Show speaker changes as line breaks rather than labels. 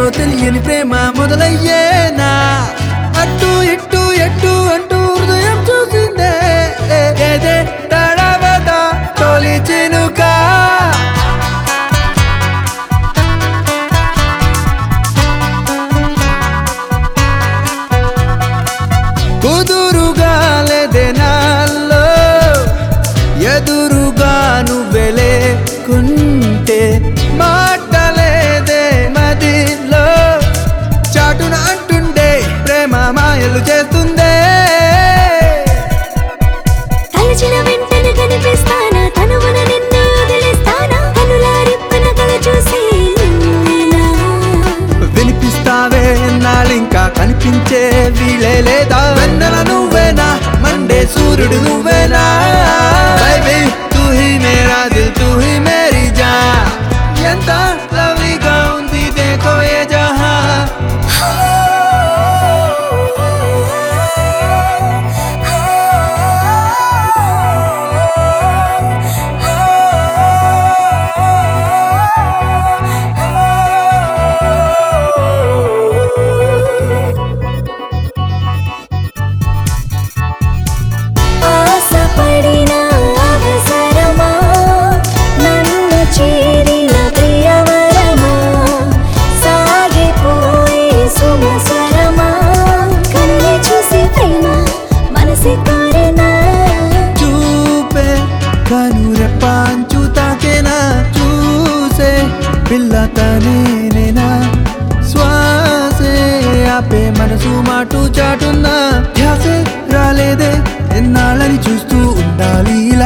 తెలియని ప్రేమ మొదలయ్యేనా అట్టు ఇట్టు ఎట్టు అంటూ హృదయం చూసిందే ఏదే తడవదా తొలి చినుకా కుదురుగా లేదే నాలో ఎదురుగా నువ్వెలే కుంటే మాటలేదే మదిలో చాటున అంటుండే ప్రేమ మాయలు చేస్తుందే
తలచిన వెంటనే కనిపిస్తానా తనువున నిన్నే వదిలేస్తానా కనులారిప్పన కల చూసి నిన్నేనా
వినిపిస్తావే నాళ్ళింకా కనిపించే వీలే లేదా వెన్నెల నువ్వేనా మండే సూర్యుడు నువ్వేనా బైబీ తూ హీ మేరా దిల్ తూ హీ మేరీ జా ఎంత లవ్లీగా ఉంది దేఖో ఏ జహా
ఆశపడిన అవసరమా నన్ను చేరిన ప్రియవరమా సాగిపోయే సుమస్వరమా కనులే చూసి ప్రేమ మనసి కోరినా
చూపే కనురెప్పాంచు తాకేనా చూసే పిల్ల తనేనా శ్వాసే ఆపే మనసు మాటు చాటున్నా ధ్యాసే రాలేదే ఎన్నాళ్ళని చూస్తూ ఉండాలి ఇలా